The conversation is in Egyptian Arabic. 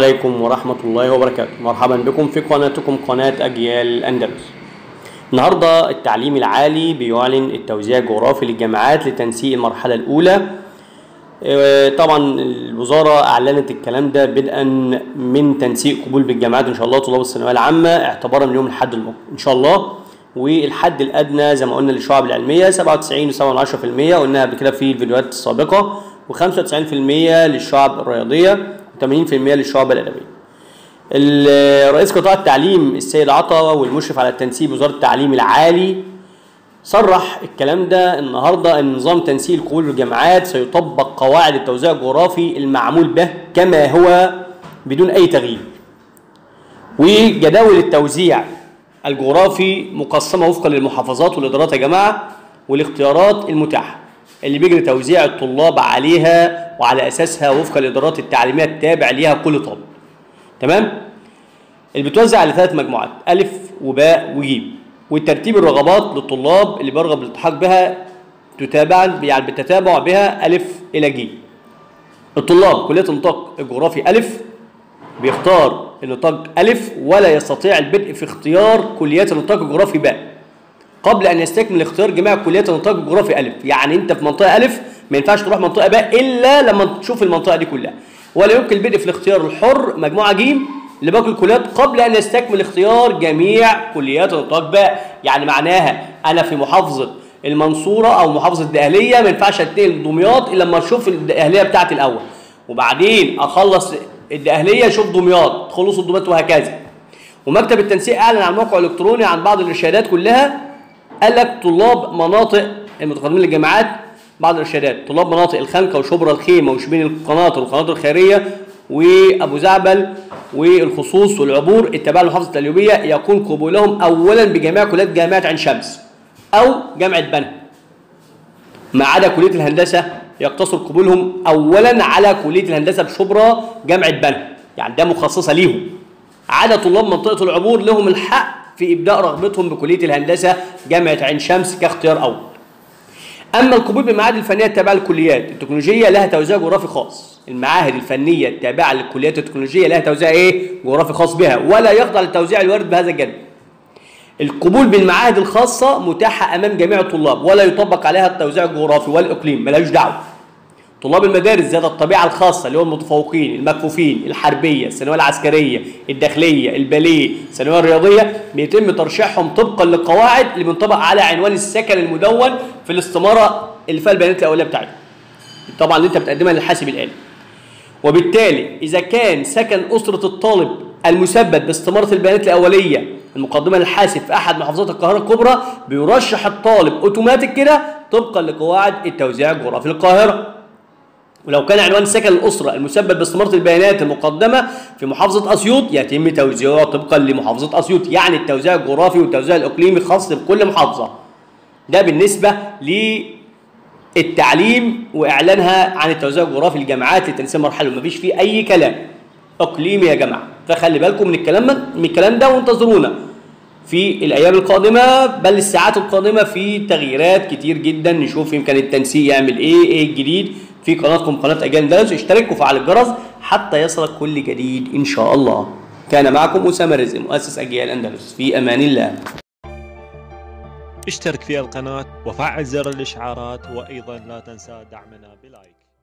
عليكم ورحمة الله وبركاته مرحبا بكم في قناتكم قناة أجيال الأندلس النهاردة التعليم العالي بيعلن التوزيع الجغرافي للجامعات لتنسيق المرحلة الأولى آه، طبعا الوزارة أعلنت الكلام ده بدءا من تنسيق قبول بالجامعات إن شاء الله طلاب الثانوية العامة اعتبارا من يوم الأحد المقبل إن شاء الله والحد الأدنى زي ما قلنا للشعب العلمية 97 و7% قلناها قبل كده في الفيديوهات السابقة و95% للشعب الرياضية و80% للشعب الأدبية. ال- رئيس قطاع التعليم السيد عطا والمشرف على التنسيق بوزارة التعليم العالي صرح الكلام ده النهارده ان نظام تنسيق القبول بالجامعات سيطبق قواعد التوزيع الجغرافي المعمول به كما هو بدون اي تغيير. وجداول التوزيع الجغرافي مقسمه وفقا للمحافظات والادارات يا جماعه والاختيارات المتاحه اللي بيجري توزيع الطلاب عليها وعلى اساسها وفق الادارات التعليميه التابع ليها كل طالب. تمام؟ اللي بتوزع على ثلاث مجموعات ألف وباء وجيم والترتيب الرغبات للطلاب اللي بيرغب الالتحاق بها تتابع يعني بالتتابع بها ألف إلى جيم الطلاب كلية النطاق الجغرافي ألف بيختار النطاق ألف ولا يستطيع البدء في اختيار كليات النطاق الجغرافي باء قبل أن يستكمل اختيار جميع كليات النطاق الجغرافي ألف يعني أنت في منطقة ألف ما ينفعش تروح منطقة باء إلا لما تشوف المنطقة دي كلها ولا يمكن البدء في الاختيار الحر مجموعة جيم لباقي الكليات قبل ان يستكمل اختيار جميع كليات النطاق باء يعني معناها انا في محافظه المنصوره او محافظه الدقهليه ما ينفعش اتنقل دمياط الا لما اشوف الدقهليه بتاعتي الاول وبعدين اخلص الدقهليه اشوف دمياط خلص دمياط وهكذا ومكتب التنسيق اعلن عن موقع الكتروني عن بعض الارشادات كلها قال لك طلاب مناطق المتقدمين للجامعات بعض الارشادات طلاب مناطق الخنكه وشبرا الخيمه وشبين القناطر والقناطر الخيريه وابو زعبل والخصوص والعبور التابعه لمحافظه القليوبيه يكون قبولهم اولا بجميع كليات جامعه عين شمس او جامعه بنها ما عدا كليه الهندسه يقتصر قبولهم اولا على كليه الهندسه بشبرا جامعه بنها يعني ده مخصصه ليهم عدا طلاب منطقه العبور لهم الحق في ابداء رغبتهم بكليه الهندسه جامعه عين شمس كاختيار اول اما القبول بالمعاهد الفنيه التابعه للكليات التكنولوجيه لها توزيع جغرافي خاص المعاهد الفنيه التابعه للكليات التكنولوجيه لها توزيع ايه جغرافي خاص بها ولا يخضع للتوزيع الوارد بهذا الجانب القبول بالمعاهد الخاصه متاحه امام جميع الطلاب ولا يطبق عليها التوزيع الجغرافي والاقليم ملهاش دعوه طلاب المدارس ذات الطبيعه الخاصه اللي هو المتفوقين المكفوفين الحربيه الثانويه العسكريه الداخليه الباليه الثانويه الرياضيه بيتم ترشيحهم طبقا للقواعد اللي بينطبق على عنوان السكن المدون في الاستماره اللي فيها البيانات الاوليه بتاعتك طبعا اللي انت بتقدمها للحاسب الالي وبالتالي اذا كان سكن اسره الطالب المثبت باستماره البيانات الاوليه المقدمه للحاسب في احد محافظات القاهره الكبرى بيرشح الطالب اوتوماتيك كده طبقا لقواعد التوزيع الجغرافي للقاهره ولو كان عنوان سكن الاسره المثبت باستماره البيانات المقدمه في محافظه اسيوط يتم توزيعه طبقا لمحافظه اسيوط يعني التوزيع الجغرافي والتوزيع الاقليمي خاص بكل محافظه ده بالنسبه للتعليم واعلانها عن التوزيع الجغرافي للجامعات لتنسيق مرحله مفيش فيه اي كلام اقليمي يا جماعه فخلي بالكم من الكلام من الكلام ده وانتظرونا في الايام القادمه بل الساعات القادمه في تغييرات كتير جدا نشوف يمكن التنسيق يعمل ايه ايه الجديد في قناتكم قناه اجيال اندلس اشترك وفعل الجرس حتى يصلك كل جديد ان شاء الله كان معكم اسامه رزق مؤسس اجيال اندلس في امان الله اشترك في القناة وفعل زر الإشعارات وأيضا لا تنسى دعمنا بلايك